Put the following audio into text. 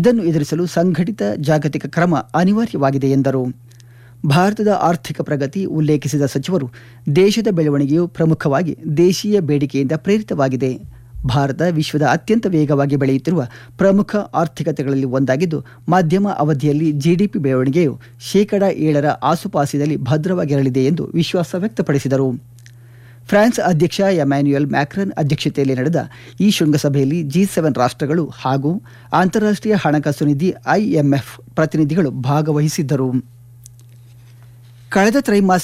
ಇದನ್ನು ಎದುರಿಸಲು ಸಂಘಟಿತ ಜಾಗತಿಕ ಕ್ರಮ ಅನಿವಾರ್ಯವಾಗಿದೆ ಎಂದರು ಭಾರತದ ಆರ್ಥಿಕ ಪ್ರಗತಿ ಉಲ್ಲೇಖಿಸಿದ ಸಚಿವರು ದೇಶದ ಬೆಳವಣಿಗೆಯು ಪ್ರಮುಖವಾಗಿ ದೇಶೀಯ ಬೇಡಿಕೆಯಿಂದ ಪ್ರೇರಿತವಾಗಿದೆ ಭಾರತ ವಿಶ್ವದ ಅತ್ಯಂತ ವೇಗವಾಗಿ ಬೆಳೆಯುತ್ತಿರುವ ಪ್ರಮುಖ ಆರ್ಥಿಕತೆಗಳಲ್ಲಿ ಒಂದಾಗಿದ್ದು ಮಧ್ಯಮ ಅವಧಿಯಲ್ಲಿ ಜಿಡಿಪಿ ಬೆಳವಣಿಗೆಯು ಶೇಕಡ ಏಳರ ಆಸುಪಾಸಿನಲ್ಲಿ ಭದ್ರವಾಗಿರಲಿದೆ ಎಂದು ವಿಶ್ವಾಸ ವ್ಯಕ್ತಪಡಿಸಿದರು ಫ್ರಾನ್ಸ್ ಅಧ್ಯಕ್ಷ ಎಮ್ಯಾನ್ಯುಯಲ್ ಮ್ಯಾಕ್ರನ್ ಅಧ್ಯಕ್ಷತೆಯಲ್ಲಿ ನಡೆದ ಈ ಶೃಂಗಸಭೆಯಲ್ಲಿ ಜಿ ಸೆವೆನ್ ರಾಷ್ಟ್ರಗಳು ಹಾಗೂ ಅಂತಾರಾಷ್ಟ್ರೀಯ ಹಣಕಾಸು ನಿಧಿ ಐಎಂಎಫ್ ಪ್ರತಿನಿಧಿಗಳು ಭಾಗವಹಿಸಿದ್ದರು ಕಳೆದ ತ್ರೈಮಾಸಿಕ